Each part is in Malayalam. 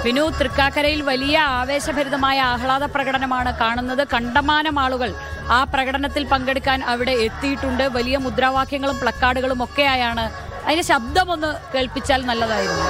വിനു തൃക്കാക്കരയിൽ വലിയ ആവേശഭരിതമായ ആഹ്ലാദ പ്രകടനമാണ് കാണുന്നത് കണ്ടമാനം ആളുകൾ ആ പ്രകടനത്തിൽ പങ്കെടുക്കാൻ അവിടെ എത്തിയിട്ടുണ്ട് വലിയ മുദ്രാവാക്യങ്ങളും പ്ലക്കാർഡുകളും ഒക്കെയായാണ് അതിന്റെ ശബ്ദമൊന്ന് കേൾപ്പിച്ചാൽ നല്ലതായിരുന്നു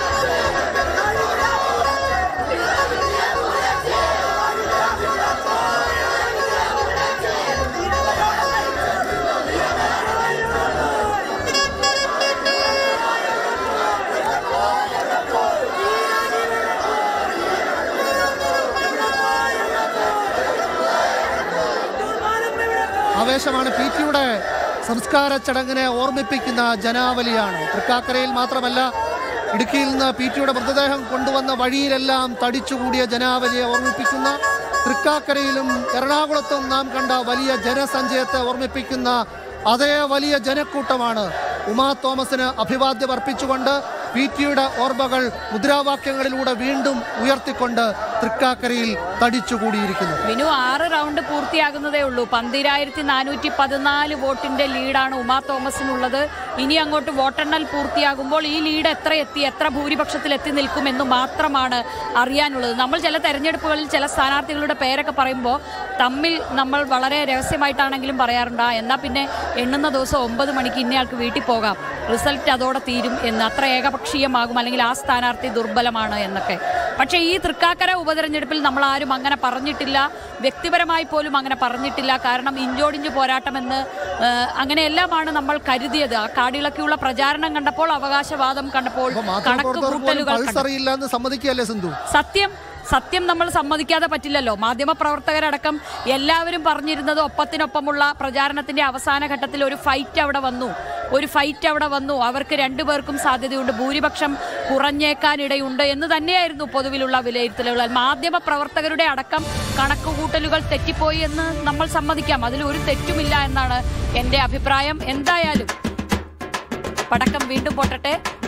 ആവേശമാണ് പി ടിയുടെ സംസ്കാര ചടങ്ങിനെ ഓർമ്മിപ്പിക്കുന്ന ജനാവലിയാണ് തൃക്കാക്കരയിൽ മാത്രമല്ല ഇടുക്കിയിൽ നിന്ന് പി ടിയുടെ മൃതദേഹം കൊണ്ടുവന്ന വഴിയിലെല്ലാം തടിച്ചുകൂടിയ ജനാവലിയെ ഓർമ്മിപ്പിക്കുന്ന തൃക്കാക്കരയിലും എറണാകുളത്തും നാം കണ്ട വലിയ ജനസഞ്ചയത്തെ ഓർമ്മിപ്പിക്കുന്ന അതേ വലിയ ജനക്കൂട്ടമാണ് ഉമാ തോമസിന് അഭിവാദ്യം അർപ്പിച്ചുകൊണ്ട് പി ടിയുടെ ഓർമ്മകൾ മുദ്രാവാക്യങ്ങളിലൂടെ വീണ്ടും ഉയർത്തിക്കൊണ്ട് തൃക്കാക്കരയിൽ തടിച്ചുകൂടിയിരിക്കുന്നത് വിനു ആറ് റൗണ്ട് പൂർത്തിയാകുന്നതേ ഉള്ളൂ പന്തിരായിരത്തി നാനൂറ്റി പതിനാല് വോട്ടിന്റെ ലീഡാണ് ഉമാ തോമസിനുള്ളത് ഇനി അങ്ങോട്ട് വോട്ടെണ്ണൽ പൂർത്തിയാകുമ്പോൾ ഈ ലീഡ് എത്ര എത്തി എത്ര ഭൂരിപക്ഷത്തിൽ എത്തി നിൽക്കുമെന്ന് മാത്രമാണ് അറിയാനുള്ളത് നമ്മൾ ചില തെരഞ്ഞെടുപ്പുകളിൽ ചില സ്ഥാനാർത്ഥികളുടെ പേരൊക്കെ പറയുമ്പോൾ തമ്മിൽ നമ്മൾ വളരെ രഹസ്യമായിട്ടാണെങ്കിലും പറയാറുണ്ട് ആ എന്നാൽ പിന്നെ എണ്ണുന്ന ദിവസം ഒമ്പത് മണിക്ക് ഇന്നയാൾക്ക് വീട്ടിൽ പോകാം റിസൾട്ട് അതോടെ തീരും എന്ന് അത്ര ഏകപക്ഷീയമാകും അല്ലെങ്കിൽ ആ സ്ഥാനാർത്ഥി ദുർബലമാണ് എന്നൊക്കെ പക്ഷേ ഈ തൃക്കാക്കര ഉപതെരഞ്ഞെടുപ്പിൽ നമ്മൾ ആരും അങ്ങനെ പറഞ്ഞിട്ടില്ല വ്യക്തിപരമായി പോലും അങ്ങനെ പറഞ്ഞിട്ടില്ല കാരണം ഇഞ്ചോടിഞ്ച് പോരാട്ടമെന്ന് ആ, അങ്ങനെയെല്ലാമാണ് നമ്മൾ കരുതിയത് ആ കാടിളക്കിയുള്ള പ്രചാരണം കണ്ടപ്പോൾ അവകാശവാദം കണ്ടപ്പോൾ അപ്പൊ കണക്ക് മാധ്യമപ്രവർത്തകർ പോലും കൂട്ടലുകൾ പൾസ് കണ്ടപ്പോൾ അറിയില്ല എന്ന് സമ്മതിക്കുകയല്ലേ സിന്ധു സത്യം സത്യം നമ്മൾ സമ്മതിക്കാതെ പറ്റില്ലല്ലോ മാധ്യമപ്രവർത്തകരടക്കം എല്ലാവരും പറഞ്ഞിരുന്നത് ഒപ്പത്തിനൊപ്പമുള്ള പ്രചാരണത്തിന്റെ അവസാന ഘട്ടത്തിൽ ഒരു ഫൈറ്റ് അവിടെ വന്നു ഒരു ഫൈറ്റ് അവിടെ വന്നു അവർക്ക് രണ്ടുപേർക്കും സാധ്യതയുണ്ട് ഭൂരിപക്ഷം കുറഞ്ഞേക്കാനിടയുണ്ട് എന്ന് തന്നെയായിരുന്നു പൊതുവിലുള്ള വിലയിരുത്തലുകൾ മാധ്യമ പ്രവർത്തകരുടെ അടക്കം കണക്കുകൂട്ടലുകൾ തെറ്റിപ്പോയി എന്ന് നമ്മൾ സമ്മതിക്കാം അതിൽ ഒരു തെറ്റുമില്ല എന്നാണ് എൻ്റെ അഭിപ്രായം എന്തായാലും പടക്കം വീണ്ടും പൊട്ടട്ടെ